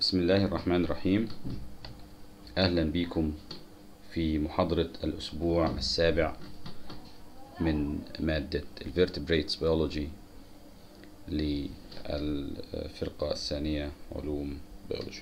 بسم الله الرحمن الرحيم أهلا بكم في محاضرة الأسبوع السابع من مادة الفيرتبريتس بيولوجي للفرقة الثانية علوم بيولوجي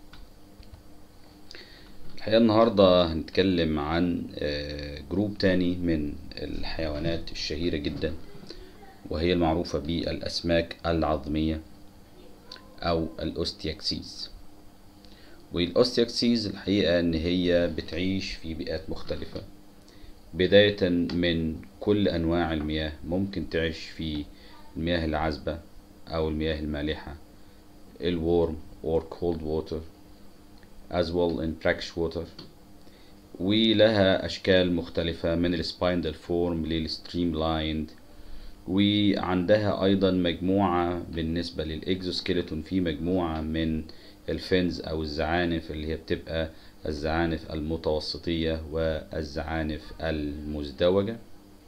الحقيقة النهاردة هنتكلم عن جروب تاني من الحيوانات الشهيرة جدا وهي المعروفة بالأسماك العظمية أو الأوستياكسيز والأوستياكسيز الحقيقة إن هي بتعيش في بيئات مختلفة بداية من كل أنواع المياه ممكن تعيش في المياه العذبة أو المياه المالحة الورم or cold water as well in brackish water ولها أشكال مختلفة من السبايندل فورم للستريم لايند وعندها أيضا مجموعة بالنسبة للإكزوسكيلتون في مجموعة من الفنز أو الزعانف اللي هي بتبقى الزعانف المتوسطية والزعانف المزدوجة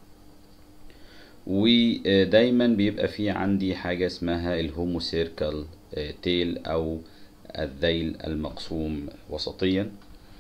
ودايما بيبقى في عندي حاجة اسمها الهوموسيركل تيل أو الذيل المقسوم وسطيا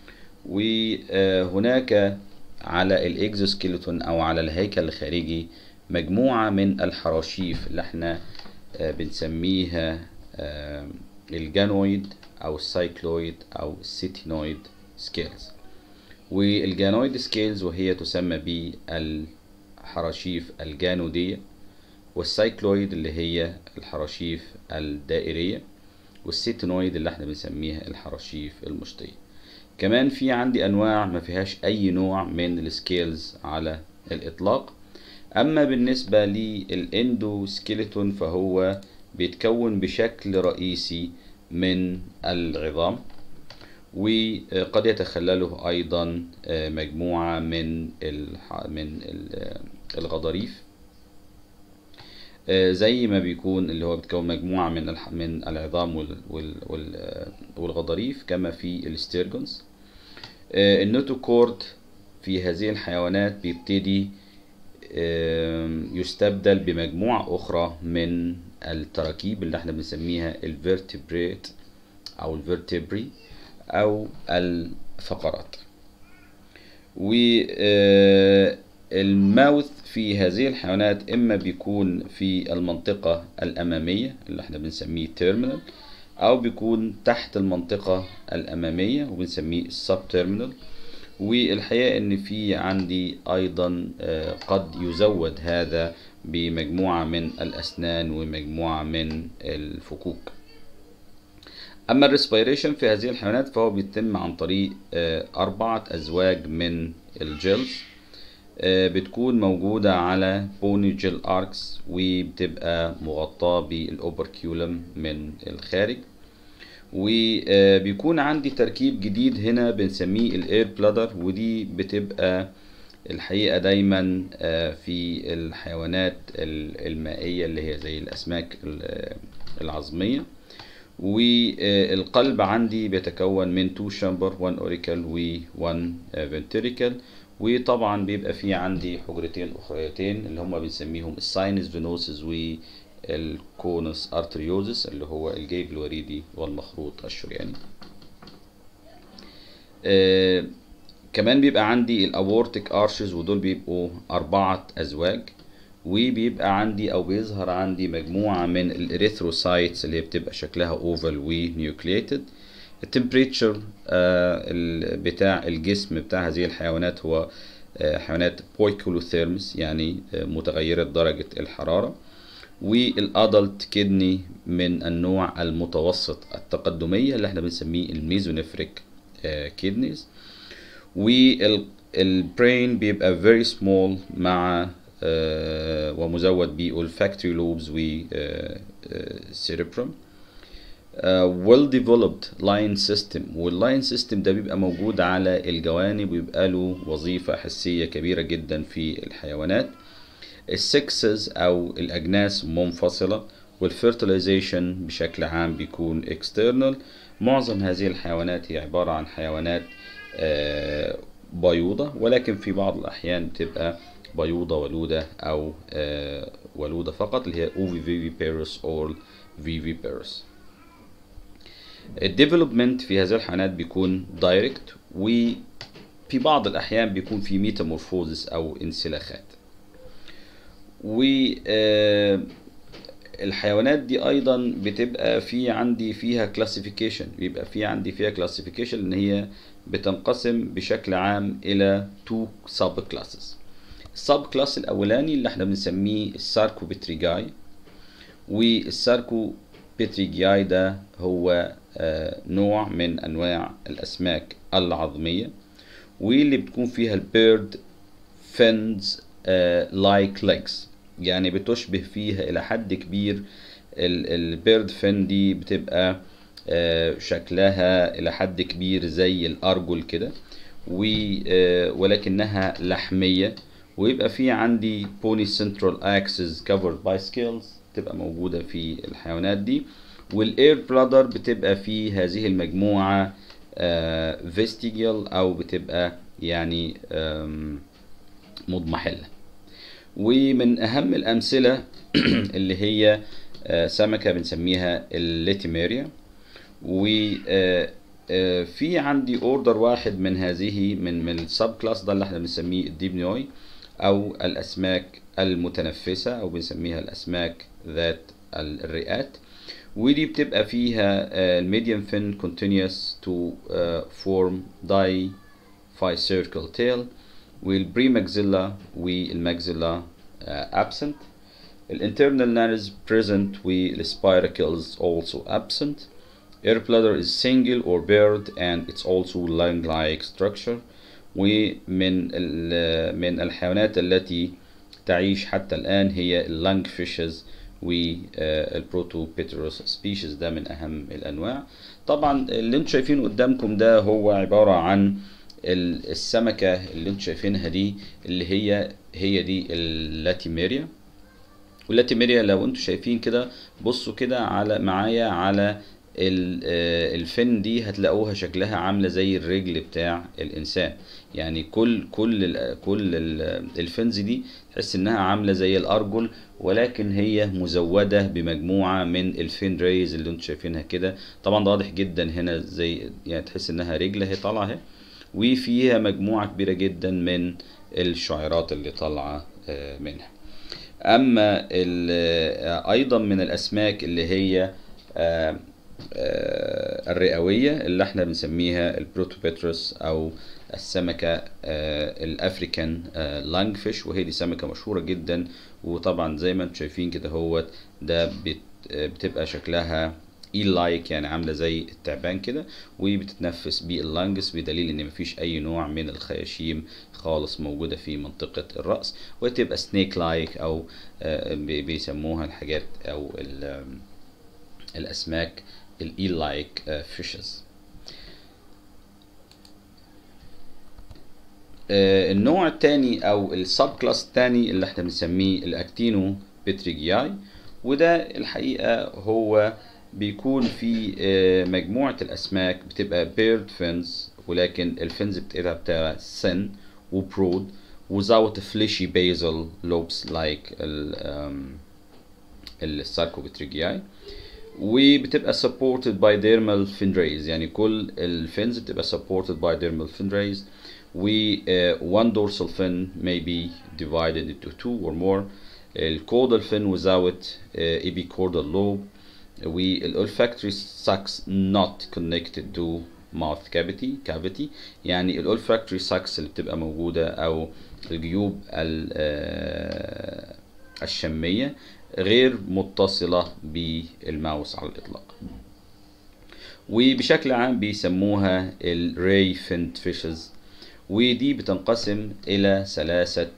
وهناك على الإكزوسكيلتون أو على الهيكل الخارجي مجموعة من الحراشيف اللي احنا بنسميها الجانويد أو السايكلويد أو السيتينويد سكيلز والجانويد سكيلز وهي تسمى بالحراشيف الجانودية والسايكلويد اللي هي الحراشيف الدائرية والسيتينويد اللي احنا بنسميها الحراشيف المشطية كمان في عندي أنواع ما فيهاش أي نوع من السكيلز على الإطلاق أما بالنسبة للإندوسكيلتون فهو بيتكون بشكل رئيسي من العظام وقد يتخلله أيضا مجموعة من من الغضاريف زي ما بيكون اللي هو بتكون مجموعة من من العظام والغضاريف كما في الستيرجونز النوتوكورد في هذه الحيوانات بيبتدي يستبدل بمجموعة أخرى من التراكيب اللي احنا بنسميها الفيرتبريت أو الفيرتبري أو الفقرات والماوث في هذه الحيوانات إما بيكون في المنطقة الأمامية اللي احنا بنسميه تيرمينال أو بيكون تحت المنطقة الأمامية وبنسميه السب تيرمينال والحقيقة ان في عندي ايضا قد يزود هذا بمجموعة من الاسنان ومجموعة من الفكوك اما الريسبيريشن في هذه الحيوانات فهو بيتم عن طريق اربعة ازواج من الجيلز بتكون موجودة على بوني جيل اركس وبتبقى مغطاة بالاوبركيولم من الخارج وبيكون عندي تركيب جديد هنا بنسميه الاير بلادر ودي بتبقى الحقيقة دايما في الحيوانات المائية اللي هي زي الأسماك العظمية والقلب عندي بيتكون من تو شامبر 1 اوريكل و 1 فنتريكل وطبعا بيبقى في عندي حجرتين اخريتين اللي هما بنسميهم الساينس فينوسز و الكونس ارتريوزس اللي هو الجيب الوريدي والمخروط الشرياني آه كمان بيبقى عندي الاورتيك ارشز ودول بيبقوا اربعة ازواج وبيبقى عندي او بيظهر عندي مجموعة من الاريثروسايتس اللي بتبقى شكلها اوفال ونيوكليتد التمبريتشر آه بتاع الجسم بتاع هذه الحيوانات هو آه حيوانات بويكولوثيرمس يعني متغيرة درجة الحرارة والادلت كدني من النوع المتوسط التقدمية اللي احنا بنسميه الميزونيفريك كيدنيز والبرين بيبقى very small مع ومزود بالفاكتوري لوبز و cerebrum well developed line system واللاين سيستم ده بيبقى موجود على الجوانب ويبقى له وظيفة حسية كبيرة جدا في الحيوانات السكسز او الاجناس منفصلة والفيرتلايزيشن بشكل عام بيكون external معظم هذه الحيوانات هي عبارة عن حيوانات بيوضة ولكن في بعض الأحيان بتبقى بيوضة ولودة أو ولودة فقط اللي هي OVViviparous or Viviparous الديفلوبمنت في هذه الحيوانات بيكون دايركت وفي بعض الأحيان بيكون في ميتامورفوزس أو انسلاخات و آه، الحيوانات دي ايضا بتبقى في عندي فيها كلاسيفيكيشن بيبقى في عندي فيها كلاسيفيكيشن ان هي بتنقسم بشكل عام الى تو سب كلاسز السب كلاس الاولاني اللي احنا بنسميه الساركو بتريجاي والساركو بتريجاي ده هو آه، نوع من انواع الاسماك العظميه واللي بتكون فيها البيرد فينز لايك ليجز يعني بتشبه فيها الى حد كبير البيرد فين دي بتبقى آه، شكلها الى حد كبير زي الارجل كده و- آه، ولكنها لحميه ويبقى في عندي بوني سنترال اكسس كفرد باي سكيلز تبقى موجوده في الحيوانات دي والاير بلادر بتبقى في هذه المجموعه فيستيجيال او بتبقى يعني آم، مضمحله ومن اهم الامثله اللي هي آه، سمكه بنسميها الليتيميريا وفي عندي اوردر واحد من هذه من من السب كلاس ده اللي احنا بنسميه الديبنيوي او الاسماك المتنفسه او بنسميها الاسماك ذات الرئات ودي بتبقى فيها الميديم فين كونتينيوس تو فورم داي فاي سيركل تيل والبريماكسيلا والماكسيلا absent الinternal nares present والspiracles also absent air bladder is single or paired and it's also lung-like structure ومن ال- من الحيوانات التي تعيش حتى الآن هي اللانج فيشز والبروتوبيتروس سبيشيز ده من أهم الأنواع طبعا اللي انتم شايفينه قدامكم ده هو عبارة عن ال- السمكة اللي انتم شايفينها دي اللي هي هي دي اللاتيميريا واللاتيميريا لو انتم شايفين كده بصوا كده على معايا على ال- آه، الفن دي هتلاقوها شكلها عامله زي الرجل بتاع الانسان يعني كل كل ال كل ال- الفنز دي تحس انها عامله زي الارجل ولكن هي مزوده بمجموعه من الفين ريز اللي انتم شايفينها كده طبعا ده واضح جدا هنا زي يعني تحس انها رجل اهي طالعه اهي وفيها مجموعه كبيره جدا من الشعيرات اللي طالعه آه، منها اما ال- ايضا من الاسماك اللي هي آه، آه، الرئويه اللي احنا بنسميها البروتوبيتروس او السمكه آه، الافريكان لانج فيش وهي دي سمكه مشهوره جدا وطبعا زي ما انتم شايفين كده هوت ده بت- آه، بتبقى شكلها ايل لايك يعني عامله زي التعبان كده وبتتنفس باللانجس بدليل ان مفيش اي نوع من الخياشيم خالص موجوده في منطقه الراس وتبقى سنيك لايك او آه، بي- بيسموها الحاجات او ال- آم، الاسماك الايل لايك فيشز النوع الثاني او السب كلاس الثاني اللي احنا بنسميه الاكتينو بتريجياي وده الحقيقه هو بيكون في آه، مجموعه الاسماك بتبقى بيرد فينز ولكن الفينز بتاعتها بتبقى سن وبرود without fleshy basal lobes like ال um, الساركوبتريجياي وبتبقى supported by dermal fin rays يعني كل الفينز بتبقى supported by dermal fin rays و uh, one dorsal fin may be divided into two or more الcaudal fin without uh, epicaudal lobe والolfactory sacs not connected to mouth cavity cavity يعني الolfactory sacs اللي بتبقى موجودة أو الجيوب ال- آه، الشمية غير متصلة بالماوس على الإطلاق وبشكل عام بيسموها الري فينت فيشز ودي بتنقسم إلى ثلاثة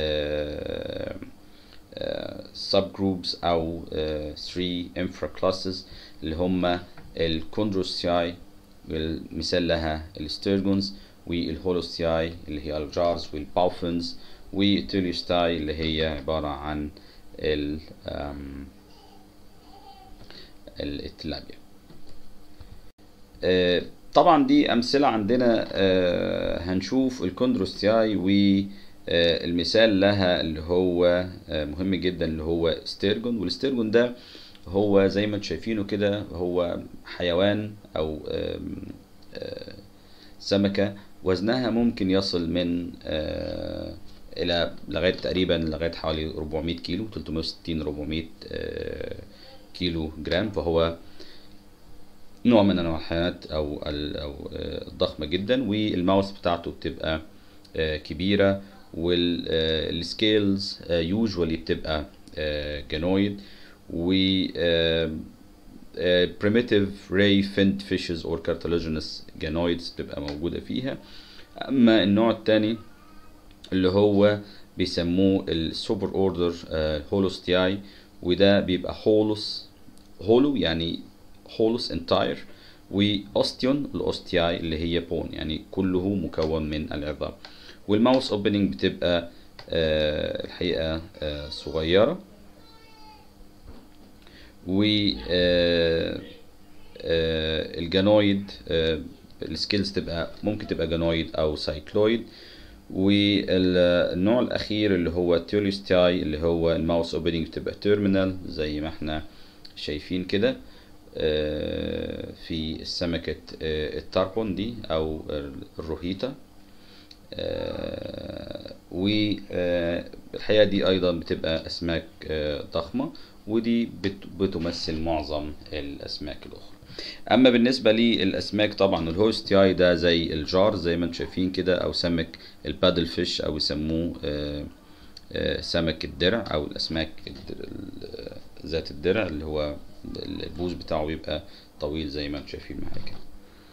سب جروبس أو 3 انفرا كلاسز اللي هما الكوندروسياي المثال لها الستيرجونز والهولوستياي اللي هي الجارز والباوفنز والتيليوستاي اللي هي عبارة عن ال آم، ال- التلابيا آه، طبعا دي امثله عندنا آه، هنشوف الكوندروستياي والمثال لها اللي هو آه، مهم جدا اللي هو ستيرجون والستيرجون ده هو زي ما انتم شايفينه كده هو حيوان او آم، آه، سمكة وزنها ممكن يصل من آه، إلى لغاية تقريبا لغاية حوالي 400 كيلو 360 400 آه، كيلو جرام فهو نوع من أنواع الحيوانات أو ال- أو آه، الضخمة جدا والماوس بتاعته بتبقى آه، كبيرة والسكيلز يوجوالي بتبقى جانويد و آه، آه، primitive ray finned fishes or cartilaginous ganoids بتبقى موجودة فيها أما النوع التاني اللي هو بيسموه السوبر اوردر هولوستياي وده بيبقى هولوس هولو يعني هولوس انتاير واوستيون الاوستياي اللي هي بون يعني كله مكون من العظام والماوس اوبننج بتبقى آه، الحقيقة آه، صغيرة و آه، آه، الجانويد آه، السكيلز تبقى ممكن تبقى جانويد او سايكلويد والنوع الاخير اللي هو تيوليستاي اللي هو الماوس اوبننج بتبقى تيرمينال زي ما احنا شايفين كده آه، في سمكة آه، التاربون دي او الروهيتا والحقيقة دي أيضا بتبقى أسماك آه، ضخمة ودي بت- بتمثل معظم الأسماك الأخرى أما بالنسبة للأسماك طبعا الهوستياي ده زي الجار زي ما انتم شايفين كده أو سمك البادل فيش أو يسموه آه، آه، سمك الدرع أو الأسماك الدر- ال- ذات الدرع اللي هو البوز بتاعه بيبقى طويل زي ما انتم شايفين معايا كده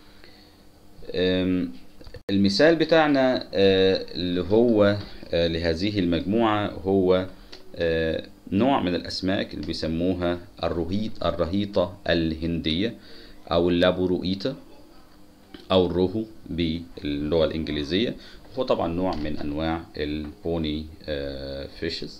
أم، المثال بتاعنا آه، اللي هو آه، لهذه المجموعة هو آه، نوع من الأسماك اللي بيسموها الرهيط الرهيطة الهندية أو اللابوروئيتا أو الروهو باللغة الإنجليزية هو طبعا نوع من أنواع البوني فيشز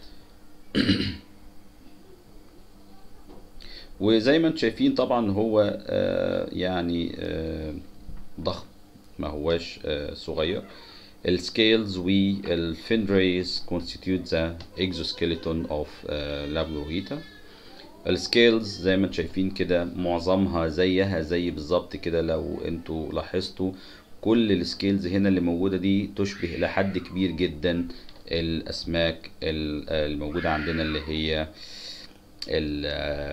وزي ما انتم شايفين طبعا هو آه، يعني آه، ضخم ما هواش آه، صغير السكيلز والفين ريز constitute the exoskeleton of uh, Labrohita السكيلز زي ما انتم شايفين كده معظمها زيها زي بالظبط كده لو انتوا لاحظتوا كل السكيلز هنا اللي موجودة دي تشبه لحد كبير جدا الأسماك ال- الموجودة عندنا اللي هي ال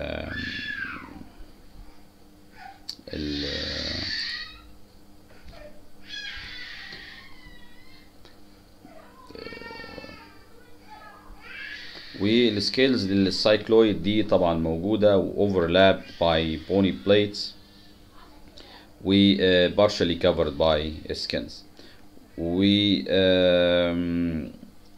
ال والسكيلز للسايكلويد دي طبعا موجودة وoverlapped by bony plates و uh, partially covered by skins و آم،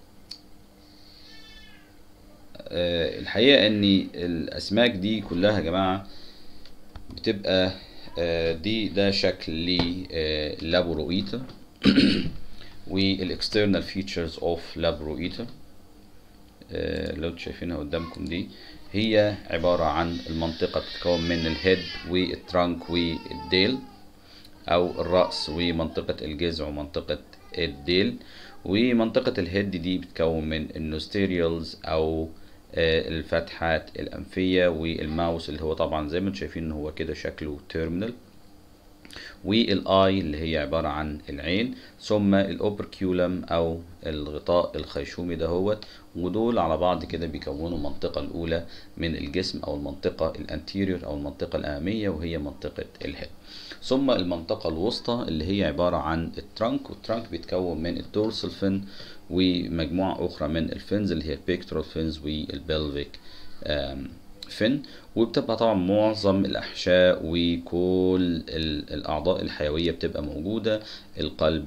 آه، الحقيقة ان الاسماك دي كلها يا جماعة بتبقى آه، دي ده شكل للابروئيتا والاكسترنال فيتشرز اوف لابروئيتا لو انتوا شايفينها قدامكم دي هي عبارة عن المنطقة بتتكون من الهيد والترانك والديل او الرأس ومنطقة الجذع ومنطقة الديل ومنطقة الهيد دي بتتكون من النوستيريالز او آه، الفتحات الأنفية والماوس اللي هو طبعا زي ما انتم شايفين ان هو كده شكله تيرمينال والاي اللي هي عبارة عن العين ثم الاوبركيولم او الغطاء الخيشومي دهوت ودول على بعض كده بيكونوا المنطقة الأولى من الجسم أو المنطقة الانتيريور أو المنطقة الأمامية وهي منطقة الهيد ثم المنطقة الوسطى اللي هي عبارة عن الترانك والترانك بيتكون من الدورسال فين ومجموعة أخرى من الفينز اللي هي البيكتورال فينز والبلفيك فين وبتبقى طبعا معظم الأحشاء وكل ال- الأعضاء الحيوية بتبقى موجودة القلب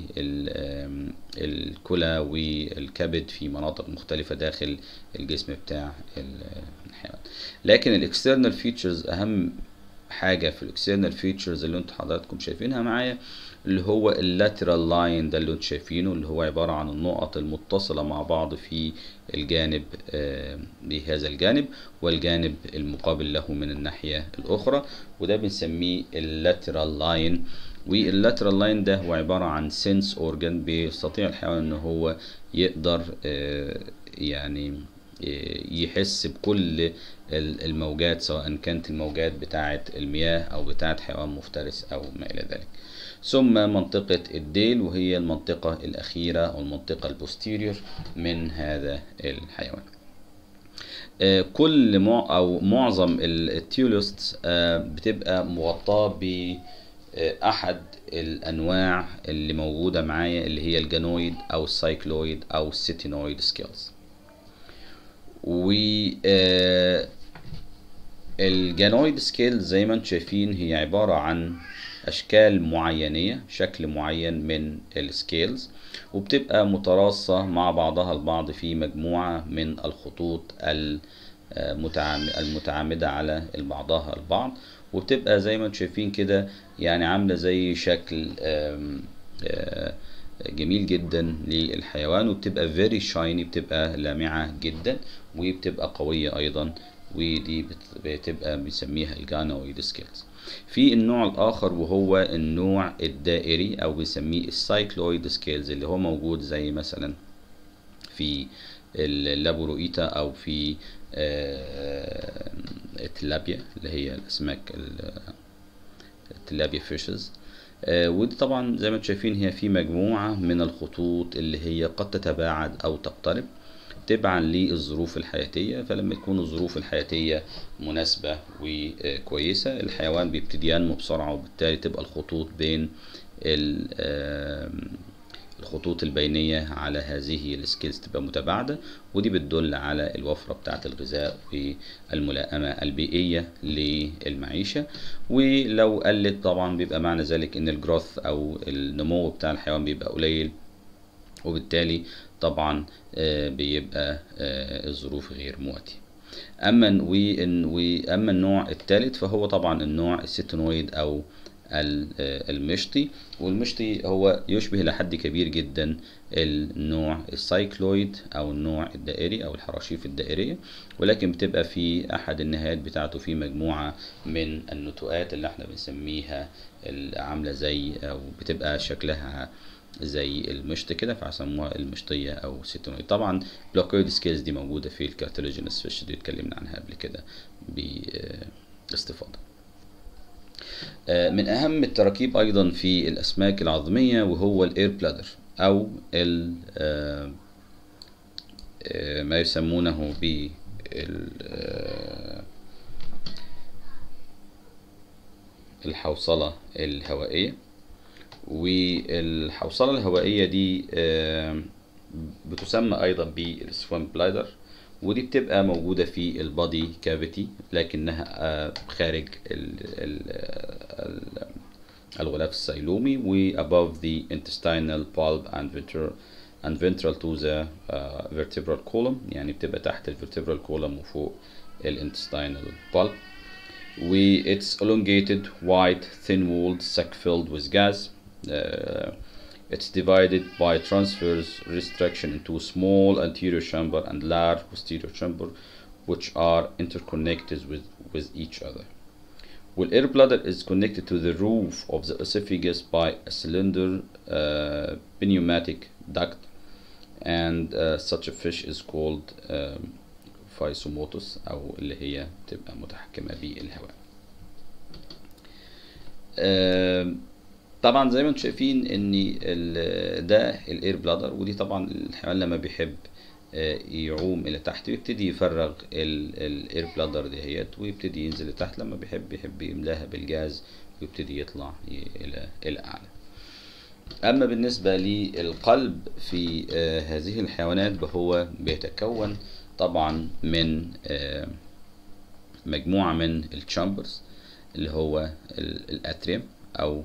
والكلى والكبد في مناطق مختلفة داخل الجسم بتاع الحيوان لكن الاكسترنال فيتشرز أهم حاجة في الاكسترنال فيتشرز اللي انتوا حضراتكم شايفينها معايا اللي هو اللاترال لاين ده اللي انتوا شايفينه اللي هو عبارة عن النقط المتصلة مع بعض في الجانب آه، بهذا الجانب والجانب المقابل له من الناحية الأخرى وده بنسميه اللاترال لاين واللاترال لاين ده هو عبارة عن سنس اورجان بيستطيع الحيوان ان هو يقدر آه، يعني يحس بكل الموجات سواء كانت الموجات بتاعة المياه أو بتاعة حيوان مفترس أو ما إلى ذلك ثم منطقة الديل وهي المنطقة الأخيرة أو المنطقة البوستيريور من هذا الحيوان كل مع أو معظم التيولوست بتبقى مغطاة بأحد الأنواع اللي موجودة معايا اللي هي الجانويد أو السايكلويد أو السيتينويد سكيلز و الجانويد سكيل زي ما انتم شايفين هي عبارة عن أشكال معينية شكل معين من السكيلز وبتبقى متراصة مع بعضها البعض في مجموعة من الخطوط المتعامدة على بعضها البعض وبتبقى زي ما انتم شايفين كده يعني عاملة زي شكل آم آم جميل جدا للحيوان وبتبقى فيري شايني بتبقى لامعة جدا وبتبقى قوية أيضا ودي بتبقى بنسميها الجانويد سكيلز في النوع الآخر وهو النوع الدائري أو بنسميه السايكلويد سكيلز اللي هو موجود زي مثلا في اللابورويتا أو في التلابيا اللي هي الأسماك التلابيا فيشز ودي طبعا زي ما انتم شايفين هي في مجموعة من الخطوط اللي هي قد تتباعد أو تقترب تبعا للظروف الحياتية فلما تكون الظروف الحياتية مناسبة وكويسة الحيوان بيبتدي ينمو بسرعة وبالتالي تبقى الخطوط بين الخطوط البينية على هذه السكيلز تبقى متباعدة ودي بتدل على الوفرة بتاعة الغذاء والملائمة البيئية للمعيشة ولو قلت طبعا بيبقى معنى ذلك ان الجروث او النمو بتاع الحيوان بيبقى قليل وبالتالي طبعا بيبقى الظروف غير مواتية اما واما النوع الثالث فهو طبعا النوع الستينويد او المشطي والمشطي هو يشبه لحد كبير جدا النوع السايكلويد او النوع الدائري او الحراشيف الدائرية ولكن بتبقى في احد النهايات بتاعته في مجموعة من النتوءات اللي احنا بنسميها عاملة زي او بتبقى شكلها زي المشط كده فسموها المشطية أو سيتونويد طبعا بلوكويد سكيلز دي موجودة في الكارتلوجينس فيش دي اتكلمنا عنها قبل كده باستفاضة من أهم التراكيب أيضا في الأسماك العظمية وهو الإير بلادر أو ما يسمونه ب الحوصلة الهوائية والحوصلة الهوائية دي بتسمى أيضا بالسويم بلايدر ودي بتبقى موجودة في البادي كافيتي لكنها خارج ال ال ال الغلاف السيلومي و above the intestinal pulp and ventral and ventral to the uh, vertebral column يعني بتبقى تحت الفرتبرال column وفوق الintestinal pulp و it's elongated white thin walled sac filled with gas uh, it's divided by transverse restriction into small anterior chamber and large posterior chamber which are interconnected with, with each other. Well, air bladder is connected to the roof of the esophagus by a cylinder uh, pneumatic duct and uh, such a fish is called um, physomotus أو اللي هي تبقى متحكمة بالهواء. uh, طبعا زي ما انتم شايفين ان ده الاير بلادر ودي طبعا الحيوان لما بيحب يعوم الى تحت بيبتدي يفرغ الاير بلادر دهيت ويبتدي ينزل لتحت لما بيحب يحب يملاها بالجاز ويبتدي يطلع الى الى اعلى اما بالنسبه للقلب في هذه الحيوانات فهو بيتكون طبعا من مجموعه من التشامبرز اللي هو الاتريم او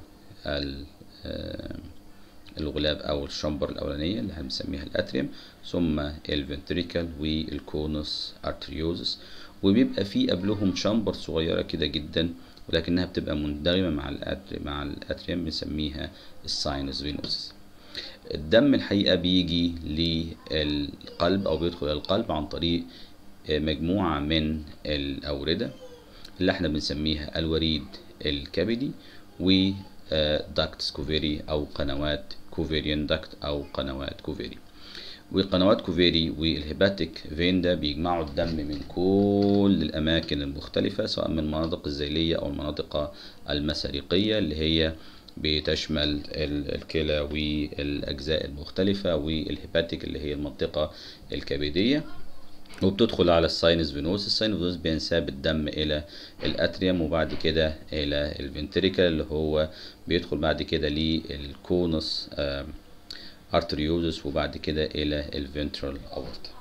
الغلاب او الشمبر الاولانيه اللي هنسميها الاتريوم ثم الفنتريكل والكونوس ارتريوزس وبيبقى في قبلهم شمبر صغيره كده جدا ولكنها بتبقى مندغمه مع الاتريوم مع الاتريوم بنسميها الساينس فينوسس الدم الحقيقه بيجي للقلب او بيدخل القلب عن طريق مجموعه من الاورده اللي احنا بنسميها الوريد الكبدي و داكت كوفيري او قنوات كوفيريان داكت او قنوات كوفيري وقنوات كوفيري والهيباتيك فين ده بيجمعوا الدم من كل الأماكن المختلفة سواء من المناطق الذيلية أو المناطق المساريقية اللي هي بتشمل الكلى والأجزاء المختلفة والهيباتيك اللي هي المنطقة الكبدية وبتدخل على الساينس فينوس الساينس فينوس بينساب الدم الى الاتريوم وبعد كده الى الفنتريكل اللي هو بيدخل بعد كده للكونس ارتريوزس وبعد كده الى الفنترال اورتا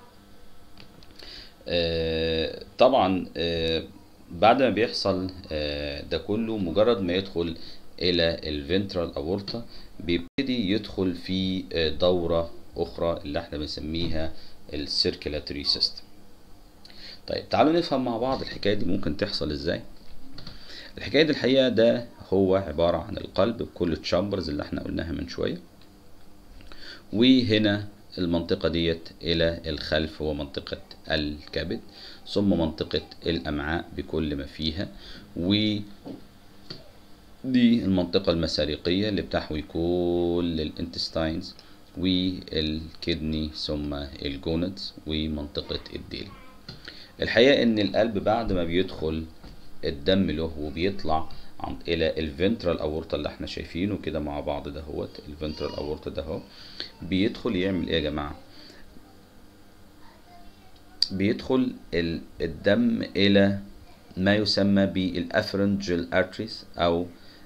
طبعا آه بعد ما بيحصل آه ده كله مجرد ما يدخل الى الفنترال اورتا بيبتدي يدخل في آه دورة اخرى اللي احنا بنسميها السيركيلاتوري سيستم طيب تعالوا نفهم مع بعض الحكايه دي ممكن تحصل ازاي الحكايه دي الحقيقه ده هو عباره عن القلب بكل التشامبرز اللي احنا قلناها من شويه وهنا المنطقه ديت الى الخلف هو منطقه الكبد ثم منطقه الامعاء بكل ما فيها و دي المنطقة المساريقية اللي بتحوي كل الانتستاينز والكدني ثم الجوندز ومنطقة الديل الحقيقة ان القلب بعد ما بيدخل الدم له وبيطلع عن الى الفنترال اورتا اللي احنا شايفينه كده مع بعض دهوت الفنترال اورتا ده اهو بيدخل يعمل ايه يا جماعة بيدخل الدم الى ما يسمى بالافرنجل ارتريز او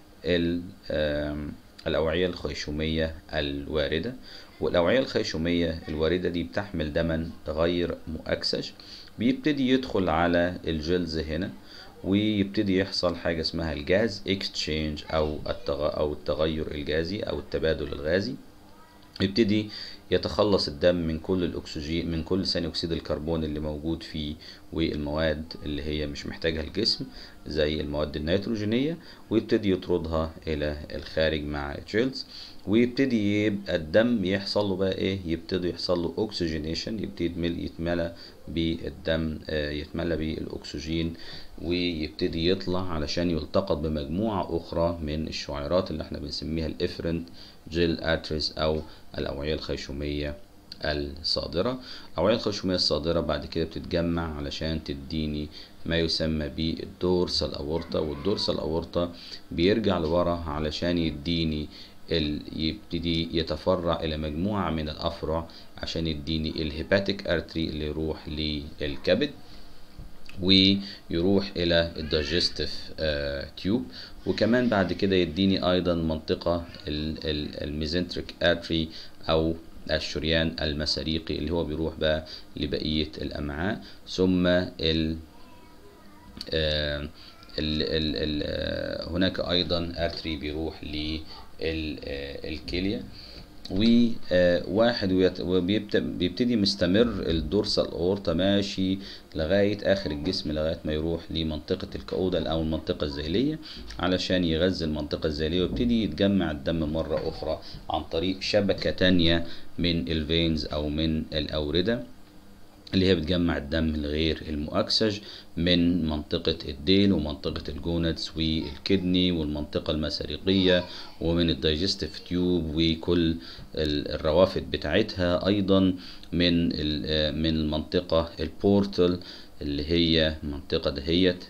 الأوعية الخيشومية الواردة والأوعية الخيشومية الواردة دي بتحمل دما غير مؤكسج بيبتدي يدخل على الجلز هنا ويبتدي يحصل حاجة اسمها الجاز اكستشينج أو التغ... أو التغير الجازي أو التبادل الغازي يبتدي يتخلص الدم من كل الاكسجين من كل ثاني اكسيد الكربون اللي موجود فيه والمواد اللي هي مش محتاجها الجسم زي المواد النيتروجينيه ويبتدي يطردها الى الخارج مع الجيلز ويبتدي يبقى الدم يحصل له بقى ايه يبتدي يحصل له اوكسجينيشن يبتدي يتملى, يتملى بالدم يتملى بالاكسجين ويبتدي يطلع علشان يلتقط بمجموعه اخرى من الشعيرات اللي احنا بنسميها الافرنت جيل اتريس او الاوعيه الخيشوميه الصادرة الأوعية الخيشومية الصادرة بعد كده بتتجمع علشان تديني ما يسمى بالدورسال أورطة والدورسال أورطة بيرجع لورا علشان يديني ال... يبتدي يتفرع إلى مجموعة من الأفرع عشان يديني الهيباتيك أرتري اللي يروح للكبد ويروح الى الدايجستيف تيوب وكمان بعد كده يديني ايضا منطقه الميزنتريك اتري او الشريان المساريقي اللي هو بيروح بقى لبقيه الامعاء ثم ال ال ال ال هناك ايضا ارتري بيروح للكليه وواحد وبيبتدي مستمر الدورسال اورتا ماشي لغايه اخر الجسم لغايه ما يروح لمنطقه الكاودال او المنطقه الذيليه علشان يغذي المنطقه الذيليه ويبتدي يتجمع الدم مره اخرى عن طريق شبكه تانية من الفينز او من الاورده اللي هي بتجمع الدم الغير المؤكسج من منطقة الديل ومنطقة الجونتس والكدني والمنطقة المساريقية ومن الدايجستيف تيوب وكل الروافد بتاعتها أيضا من من المنطقة البورتال اللي هي منطقة دهيت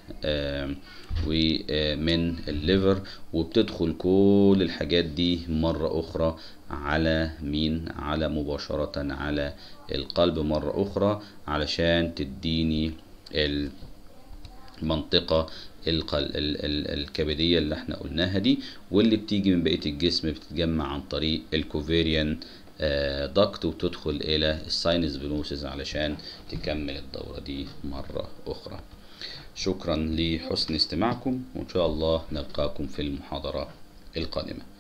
ومن الليفر وبتدخل كل الحاجات دي مرة أخرى على مين على مباشرة على القلب مرة أخرى علشان تديني المنطقة القل... ال... ال... الكبدية اللي احنا قلناها دي واللي بتيجي من بقية الجسم بتتجمع عن طريق الكوفيريان دكت وتدخل إلى الساينس فينوسز علشان تكمل الدورة دي مرة أخرى شكرا لحسن استماعكم وإن شاء الله نلقاكم في المحاضرة القادمة